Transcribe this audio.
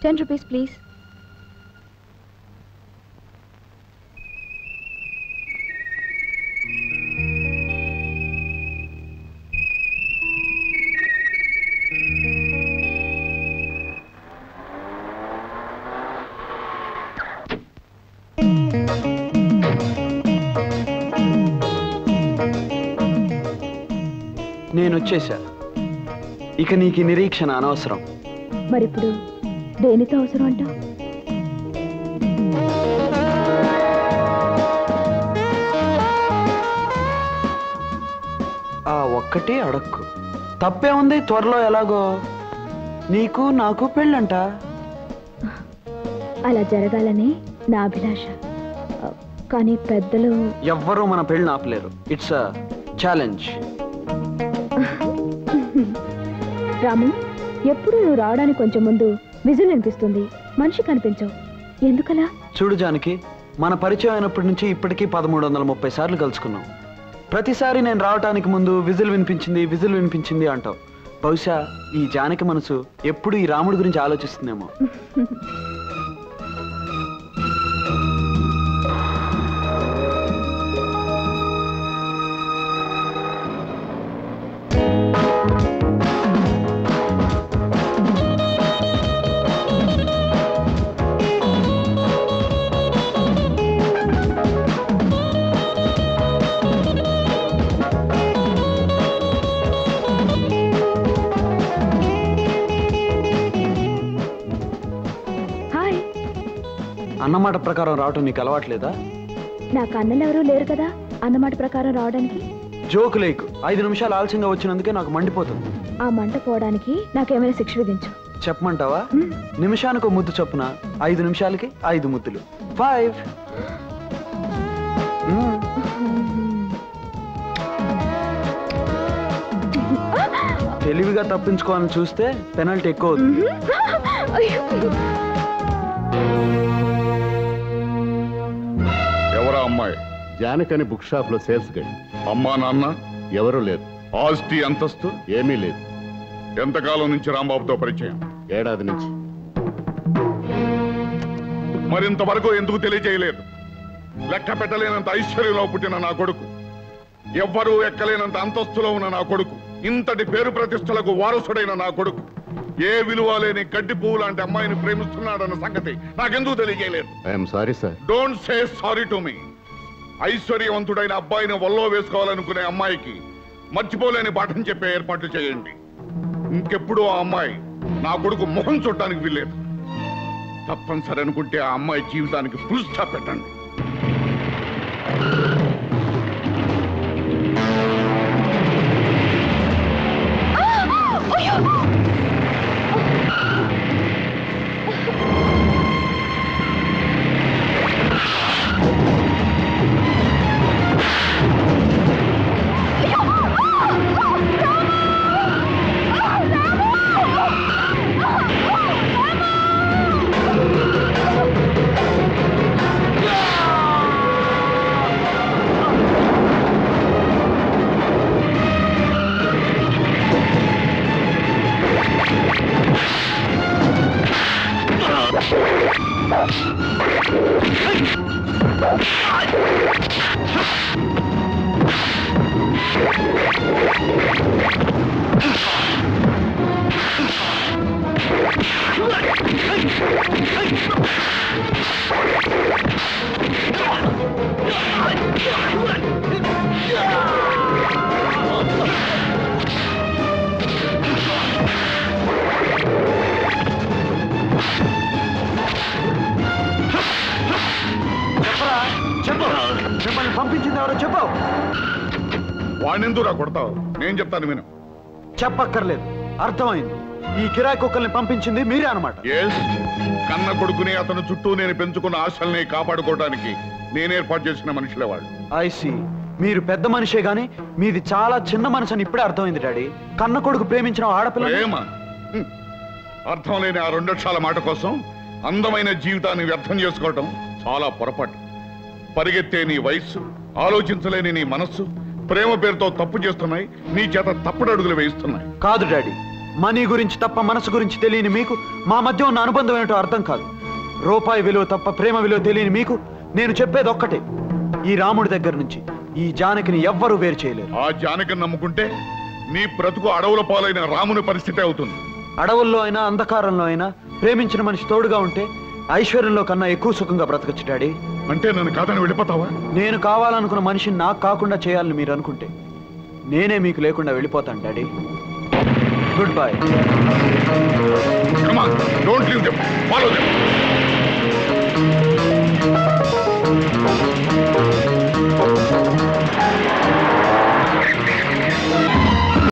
Ten rupees please నేను వచ్చేసా ఇక నీకు ఈ నిరీక్షణ అనవసరం మరిప్పుడు దేనితో అవసరం అంటావు ఆ ఒక్కటే అడక్కు తప్పే ఉంది త్వరలో ఎలాగో నీకు నాకు పెళ్ళంట అలా జరగాలని నా అభిలాష ఆ, కానీ పెద్దలు ఎవ్వరూ మన పెళ్ళిని ఆపలేరు ఇట్స్ అ ఛాలెంజ్ రాము ఎప్పుడు నువ్వు రావడానికి కొంచెం ముందు విజులు అనిపిస్తుంది మనిషి కనిపించవు ఎందుకలా చూడు జానకి మన పరిచయం అయినప్పటి నుంచి ఇప్పటికీ పదమూడు వందల ముప్పై సార్లు కలుసుకున్నాం ప్రతిసారి నేను రావటానికి ముందు విజిల్ వినిపించింది విజిల్ వినిపించింది అంటావు బహుశా ఈ జానకి మనసు ఎప్పుడు ఈ రాముడి గురించి ఆలోచిస్తుందేమో హాయ్ అన్నమాట ప్రకారం రావటం నీకు అలవాట్లేదా నాకు అన్నలు ఎవరూ లేరు కదా అన్నమాట ప్రకారం రావడానికి జోకు లేకు ఐదు నిమిషాలు ఆలస్యంగా వచ్చినందుకే నాకు మండిపోతుంది ఆ మంట పోవడానికి నాకేమైనా శిక్ష విధించు చెప్పమంటావా మ్, నిమిషానికి ముద్దు చొప్పున ఐదు నిమిషాలకి ఐదు ముద్దులు ఫైవ్ తెలివిగా తప్పించుకోవాలని చూస్తే పెనల్టీ ఎక్కువ అవుతుంది అయ్యో. ఎవరా అమ్మాయి జానకని బుక్ షాప్ లో సేల్స్ గడి అమ్మా నాన్న ఎవరూ లేరు ఆస్తి అంతస్తు ఏమీ లేదు ఎంతకాలం నుంచి రాంబాబుతో పరిచయం ఏడాది నుంచి మరింతవరకు ఎందుకు తెలియజేయలేదు లెక్క పెట్టలేనంత ఐశ్వర్యంలో పుట్టిన నా కొడుకు ఎవ్వరూ ఎక్కలేనంత అంతస్తులో ఉన్న నా కొడుకు ఇంతటి పేరు ప్రతిష్టలకు వారసుడైన నా కొడుకు ఏ విలువ లేని గడ్డి పువ్వు లాంటి అమ్మాయిని ప్రేమిస్తున్నాడన్న సంగతి నాకెందుకు తెలియజేయలేదు I'm sorry sir don't say sorry to me ఐశ్వర్యవంతుడైన అబ్బాయిని వల్లో వేసుకోవాలనుకునే అమ్మాయికి మర్చిపోలేని పాఠం చెప్పే ఏర్పాట్లు చేయండి ఇంకెప్పుడు ఆ అమ్మాయి నా కొడుకు మొహం చూడటానికి వీల్లేదు తప్పనిసరి అనుకుంటే ఆ అమ్మాయి జీవితానికి ఫుల్ స్టాప్ పెట్టండి చెప్పరా చెప్పు మిమ్మల్ని పంపించింది ఎవరో చెప్పు వాణ్ణెందుకు రా కొడతావు నేను చెప్తాను విను చెప్పక్కర్లేదు అర్థమైంది ఈ కిరాయి కుక్కల్ని పంపించింది మీరే అనమాట ఎస్ కన్న కొడుకుని అతను చుట్టూ నేను పెంచుకున్న ఆశల్ని కాపాడుకోవడానికి నేను ఏర్పాటు చేసిన మనుషులే వాళ్ళు ఐసి మీరు పెద్ద మనిషే గాని మీది చాలా చిన్న మనసు అని ఇప్పుడే అర్థమైంది డాడీ కన్న కొడుకు ప్రేమించిన ఆడపిల్ల ప్రేమ హ్మ్. అర్థం లేని ఆ రెండక్షరాల మాట కోసం అందమైన జీవితాన్ని వ్యర్థం చేసుకోవటం చాలా పొరపాటు పరిగెత్తే నీ వయస్సు ఆలోచించలేని నీ మనస్సు ప్రేమ పేరుతో తప్పు చేస్తున్నాయి నీ చేత తప్పుడు అడుగులు వేయిస్తున్నాయి కాదు డాడీ మనీ గురించి తప్ప మనసు గురించి తెలియని మీకు మా మధ్య ఉన్న అనుబంధం ఏంటో అర్థం కాదు రూపాయి విలువ తప్ప ప్రేమ విలువ తెలియని మీకు నేను చెప్పేది ఒక్కటే ఈ రాముడి దగ్గర నుంచి ఈ జానకిని ఎవ్వరూ వేరు చేయలేరు ఆ జానకిని నమ్ముకుంటే నీ బ్రతుకు అడవుల పాలైన రాముని పరిస్థితి అవుతుంది అడవుల్లో అయినా అంధకారంలో అయినా ప్రేమించిన మనిషి తోడుగా ఉంటే ఐశ్వర్యంలో కన్నా ఎక్కువ సుఖంగా బ్రతకచ్చు డాడీ అంటే నన్ను కాదని వెళ్ళిపోతావా నేను కావాలనుకున్న మనిషిని నాకు కాకుండా చేయాలని మీరు అనుకుంటే నేనే మీకు లేకుండా వెళ్ళిపోతాను daddy good bye come on don't leave them follow them